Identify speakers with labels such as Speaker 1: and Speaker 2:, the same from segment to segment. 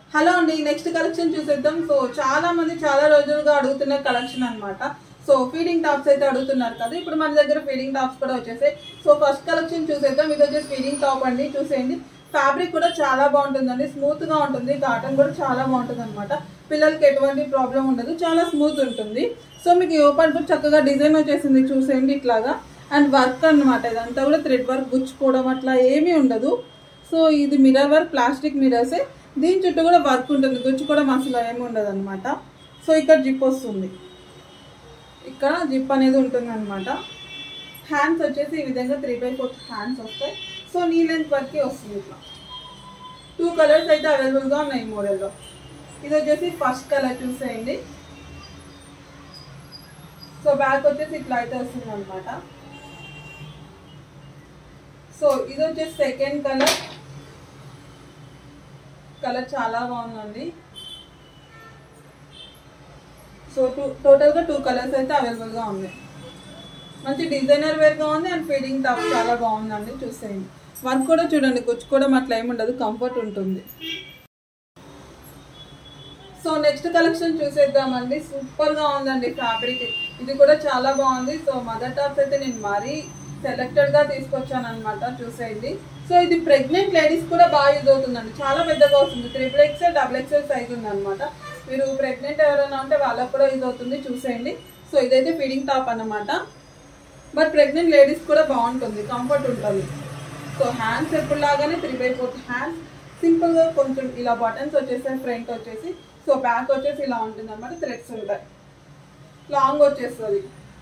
Speaker 1: hello అండి next collection చూసేద్దాం so చాలా మంది చాలా రోజులుగా అడుగుతున్న కలెక్షన్ అన్నమాట సో ఫీడింగ్ టాప్స్ అయితే అడుగుతున్నారు కదా ఇప్పుడు మన దగ్గర ఫీడింగ్ టాప్స్ కూడా వచ్చేసాయి సో ఫస్ట్ కలెక్షన్ చూసేద్దాం ఇది వచ్చేసి ఫీడింగ్ టాప్ అండి చూసేయండి ఫ్యాబ్రిక్ కూడా చాలా బాగుంటుందండి స్మూత్ గా ఉంటుంది కాటన్ కూడా చాలా బాగుంటుంది అనమాట పిల్లలకి ఎటువంటి ప్రాబ్లం ఉండదు చాలా స్మూత్ ఉంటుంది సో మీకు ఈ ఓపెన్ కూడా చక్కగా డిజైన్ వచ్చేసింది చూసేయండి ఇట్లాగా అండ్ వర్క్ అన్నమాట ఇదంతా కూడా థ్రెడ్ వర్క్ గుచ్చుకోవడం అట్లా ఏమీ ఉండదు సో ఇది మిర్రర్ వర్క్ ప్లాస్టిక్ మిర్రర్సే దీని చుట్టూ కూడా వర్క్ ఉంటుంది గుచ్చుకోవడం అసలు ఏమి ఉండదు అనమాట సో ఇక్కడ జిప్ వస్తుంది ఇక్కడ జిప్ అనేది ఉంటుంది అనమాట హ్యాండ్స్ వచ్చేసి ఈ విధంగా త్రీ బై ఫోర్త్ హ్యాండ్స్ వస్తాయి సో నీ లెంత్ వరకే వస్తుంది ఇట్లా టూ కలర్స్ అయితే అవైలబుల్గా ఉన్నాయి ఈ మోడల్లో ఇది వచ్చేసి ఫస్ట్ కలర్ చూసేయండి సో బ్యాక్ వచ్చేసి ఇట్లా అయితే వస్తుంది అనమాట సో ఇది వచ్చేసి సెకండ్ కలర్ కలర్ చాలా బాగుందండి సో టూ టోటల్గా టూ కలర్స్ అయితే అవైలబుల్గా ఉన్నాయి మంచి డిజైనర్ వేర్గా ఉంది అండ్ ఫీడింగ్ టాప్ చాలా బాగుందండి చూసేయండి వర్క్ కూడా చూడండి గుచ్చుకోవడం అట్లా ఏమి ఉండదు కంఫర్ట్ ఉంటుంది సో నెక్స్ట్ కలెక్షన్ చూసేద్దామండి సూపర్ గా ఉందండి ఫ్యాబ్రిక్ ఇది కూడా చాలా బాగుంది సో మదర్ టాప్స్ అయితే నేను మరీ సెలెక్టెడ్ గా తీసుకొచ్చాను అనమాట చూసేయండి సో ఇది ప్రెగ్నెంట్ లేడీస్ కూడా బాగా యూజ్ అవుతుందండి చాలా పెద్దగా వస్తుంది triple X L double X L size ఉంది అనమాట మీరు ప్రెగ్నెంట్ ఎవరైనా ఉంటే వాళ్ళకు కూడా యూజ్ అవుతుంది చూసేయండి సో ఇదైతే ఫీడింగ్ టాప్ అన్నమాట బట్ ప్రెగ్నెంట్ లేడీస్ కూడా బాగుంటుంది కంఫర్ట్ ఉంటుంది సో హ్యాండ్స్ ఎప్పుడు లాగానే త్రీ బై ఫోర్త్ హ్యాండ్స్ సింపుల్గా కొంచెం ఇలా బటన్స్ వచ్చేసాయి ఫ్రంట్ వచ్చేసి సో బ్యాక్ వచ్చేసి ఇలా ఉంటుంది అనమాట థ్రెడ్స్ ఉంటాయి లాంగ్ వచ్చేస్తుంది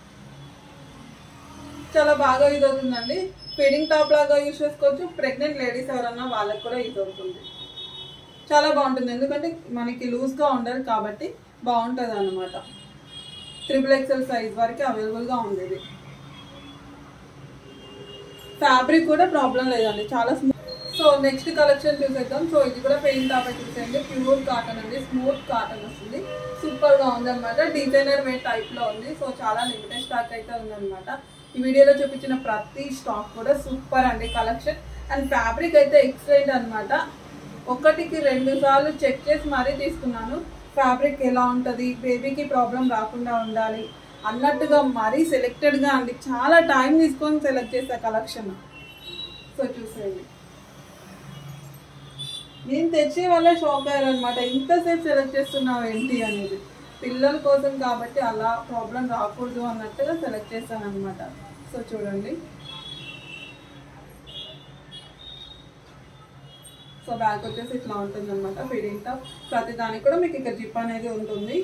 Speaker 1: చాలా బాగా యూజ్ అవుతుందండి ఫీడింగ్ టాప్ లాగా యూజ్ చేసుకోవచ్చు ప్రెగ్నెంట్ లేడీస్ ఎవరన్నా వాళ్ళకి కూడా యూజ్ అవుతుంది చాలా బాగుంటుంది ఎందుకంటే మనకి లూజ్గా ఉండదు కాబట్టి బాగుంటుంది అనమాట త్రిబుల్ ఎక్స్ఎల్ సైజ్ వరకు అవైలబుల్గా ఉంది ఇది ఫ్యాబ్రిక్ కూడా ప్రాబ్లం లేదండి చాలా స్మూత్ సో నెక్స్ట్ కలెక్షన్ చూసేద్దాం సో ఇది కూడా పెయిన్ టాప్ చూసేయండి ప్యూర్ కాటన్ అండి స్మూత్ కాటన్ వస్తుంది సూపర్ గా ఉంది అనమాట డిజైనర్ వేర్ టైప్ లో ఉంది సో చాలా లిమిటెడ్ స్టాక్ అయితే ఉందన్నమాట ఈ వీడియోలో చూపించిన ప్రతి స్టాక్ కూడా సూపర్ అండి కలెక్షన్ అండ్ ఫ్యాబ్రిక్ అయితే ఎక్సలెంట్ అన్నమాట ఒకటికి రెండు సార్లు చెక్ చేసి మరీ తీసుకున్నాను ఫ్యాబ్రిక్ ఎలా ఉంటుంది బేబీకి ప్రాబ్లం రాకుండా ఉండాలి అన్నట్టుగా మరీ సెలెక్టెడ్గా అండి చాలా టైం తీసుకొని సెలెక్ట్ చేసా కలెక్షన్ సో చూసేయండి నేను తెచ్చే వల్ల షాక్ అయ్యారు అనమాట ఇంతసేపు సెలెక్ట్ చేస్తున్నావు ఏంటి అనేది పిల్లల కోసం కాబట్టి అలా ప్రాబ్లం రాకూడదు అన్నట్టుగా సెలెక్ట్ చేశాను అనమాట సో చూడండి సో బ్యాగ్ వచ్చేసి ఇట్లా ఉంటుంది అనమాట ఫీడింగ్ టాప్ ప్రతి దానికి కూడా మీకు ఇక్కడ జిప్ అనేది ఉంటుంది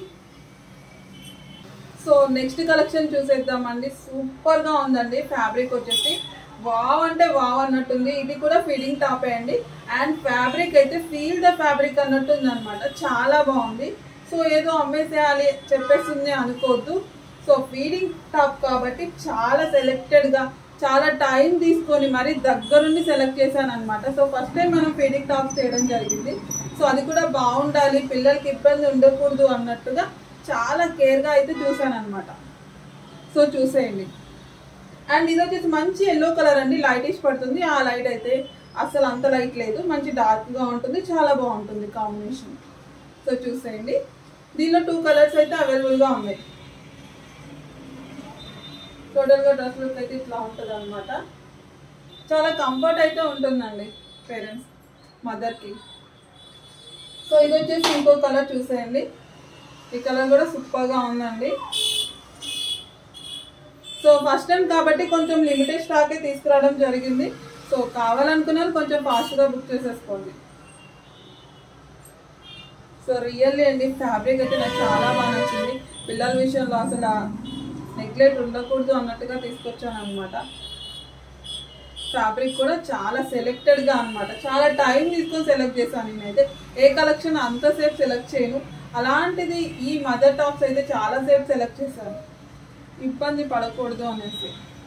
Speaker 1: సో నెక్స్ట్ కలెక్షన్ చూసేద్దామండి సూపర్ గా ఉందండి ఫ్యాబ్రిక్ వచ్చేసి వావ్ అంటే వావ్ అన్నట్టుంది ఇది కూడా ఫీడింగ్ టాపే అండి అండ్ ఫ్యాబ్రిక్ అయితే ఫీల్ ద ఫ్యాబ్రిక్ అన్నట్టు ఉంది అనమాట చాలా బాగుంది సో ఏదో అమ్మేసేయాలి చెప్పేసింది అనుకోవద్దు సో ఫీడింగ్ టాప్ కాబట్టి చాలా సెలెక్టెడ్ గా చాలా టైం తీసుకొని మరి దగ్గరుండి సెలెక్ట్ చేశాను అనమాట సో ఫస్ట్ టైం మనం ఫీడింగ్ టాప్స్ చేయడం జరిగింది సో అది కూడా బాగుండాలి పిల్లలకి ఇబ్బంది ఉండకూడదు అన్నట్టుగా చాలా కేర్గా అయితే చూసాను అనమాట సో చూసేయండి అండ్ ఇది వచ్చేసి మంచి ఎల్లో కలర్ అండి లైటిష్ పడుతుంది ఆ లైట్ అయితే అసలు అంత లైట్ లేదు మంచి డార్క్గా ఉంటుంది చాలా బాగుంటుంది కాంబినేషన్ సో చూసేయండి దీనిలో టూ కలర్స్ అయితే అవైలబుల్గా ఉన్నాయి టోటల్గా డ్రెస్ లుక్ అయితే ఇట్లా ఉంటుంది అనమాట చాలా కంఫర్ట్ అయితే ఉంటుందండి పేరెంట్స్ మదర్కి సో ఇది వచ్చేసి ఇంకో కలర్ చూసేయండి ఈ కలర్ కూడా సూపర్గా ఉందండి సో ఫస్ట్ టైం కాబట్టి కొంచెం లిమిటెడ్ స్టాకే తీసుకురావడం జరిగింది సో కావాలనుకున్న వాళ్ళు కొంచెం ఫాస్ట్గా బుక్ చేసేసుకోండి సో రియల్లీ అండి ఫ్యాబ్రిక్ అయితే నాకు చాలా బాగా నచ్చింది పిల్లల విషయంలో అసలు నెగ్లెక్ట్ ఉండకూడదు అన్నట్టుగా తీసుకొచ్చాను అనమాట ఫ్యాబ్రిక్ కూడా చాలా సెలెక్టెడ్గా అనమాట చాలా టైం తీసుకొని సెలెక్ట్ చేశాను నేనైతే ఏ కలెక్షన్ అంతసేపు సెలెక్ట్ చేయను అలాంటిది ఈ మదర్ టాప్స్ అయితే చాలాసేపు సెలెక్ట్ చేశాను ఇబ్బంది పడకూడదు అనేసి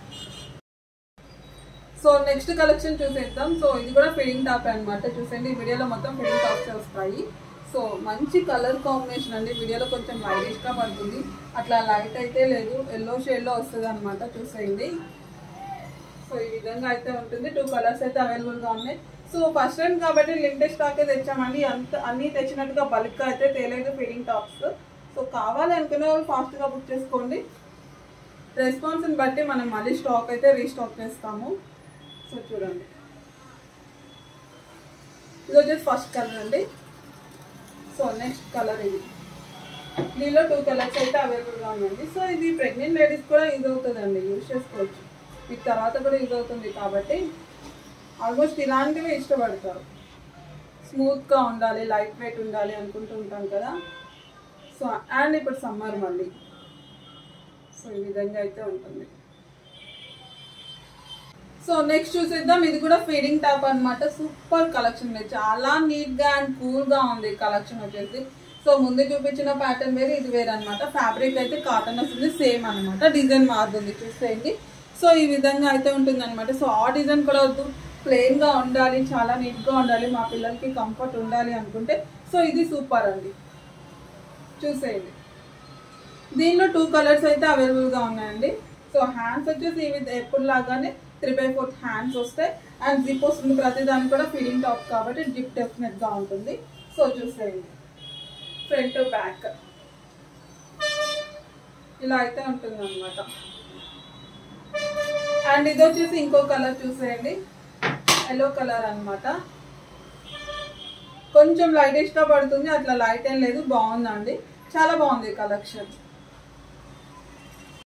Speaker 1: సో నెక్స్ట్ కలెక్షన్ చూసేద్దాం సో ఇది కూడా ఫిడింగ్ టాప్ అనమాట చూసండి ఈ వీడియోలో మొత్తం ఫిడింగ్ టాప్స్ వస్తాయి సో మంచి కలర్ కాంబినేషన్ అండి వీడియోలో కొంచెం లైటిష్గా పడుతుంది అట్లా లైట్ అయితే లేదు ఎల్లో షేడ్లో వస్తుంది అనమాట చూసేయండి సో ఈ విధంగా అయితే ఉంటుంది టూ కలర్స్ అయితే అవైలబుల్గా ఉన్నాయి సో ఫస్ట్ టైం కాబట్టి లిమిటెడ్ స్టాకే తెచ్చామండి అంత అన్నీ తెచ్చినట్టుగా బల్క్ అయితే తేలేదు ఫీడింగ్ టాప్స్ సో కావాలి అనుకునే వాళ్ళు ఫాస్ట్గా బుక్ చేసుకోండి రెస్పాన్స్ని బట్టి మనం మళ్ళీ స్టాక్ అయితే రీస్టాక్ చేస్తాము సో చూడండి ఇది వచ్చేసి ఫస్ట్ కలర్ అండి సో నెక్స్ట్ కలర్ ఇది దీనిలో టూ కలర్స్ అయితే అవైలబుల్గా ఉందండి సో ఇది ప్రెగ్నెంట్ లేడీస్ కూడా యూజ్ అవుతుందండి యూజ్ చేసుకోవచ్చు మీకు తర్వాత కూడా యూజ్ అవుతుంది కాబట్టి ఆల్మోస్ట్ ఇలాంటివి ఇష్టపడతారు స్మూత్గా ఉండాలి లైట్ వెయిట్ ఉండాలి అనుకుంటూ ఉంటాం కదా సో అండ్ ఇప్పుడు సమ్మర్ మళ్ళీ సో ఈ విధంగా అయితే ఉంటుంది సో నెక్స్ట్ చూసేద్దాం ఇది కూడా ఫీడింగ్ టాప్ అన్నమాట సూపర్ కలెక్షన్ ఉంది చాలా నీట్ గా అండ్ కూల్ గా ఉంది కలెక్షన్ వచ్చేసి సో ముందు చూపించిన ప్యాటర్న్ వేరే ఇది వేరే అనమాట ఫ్యాబ్రిక్ అయితే కాటన్ వస్తుంది సేమ్ అన్నమాట డిజైన్ మారుతుంది చూసేయండి సో ఈ విధంగా అయితే ఉంటుంది అనమాట సో ఆ డిజైన్ కూడా వద్దు ప్లెయిన్ గా ఉండాలి చాలా నీట్ గా ఉండాలి మా పిల్లలకి కంఫర్ట్ ఉండాలి అనుకుంటే సో ఇది సూపర్ అండి చూసేయండి దీనిలో టూ కలర్స్ అయితే అవైలబుల్గా ఉన్నాయండి సో హ్యాండ్స్ వచ్చేసి ఇవి ఎప్పుడు లాగానే త్రీ బై ఫోర్త్ హ్యాండ్స్ వస్తాయి అండ్ జిప్ వస్తుంది ప్రతి దానికి కూడా ఫీడింగ్ టాప్ కాబట్టి జిప్ డెఫినెట్గా ఉంటుంది సో చూసేయండి ఫ్రంట్ బ్యాక్ ఇలా అయితే ఉంటుంది అనమాట అండ్ ఇది వచ్చేసి ఇంకో కలర్ చూసేయండి ఎల్లో కలర్ అన్నమాట కొంచెం లైటిష్గా పడుతుంది అట్లా లైట్ ఏం లేదు బాగుందండి చాలా బాగుంది కలెక్షన్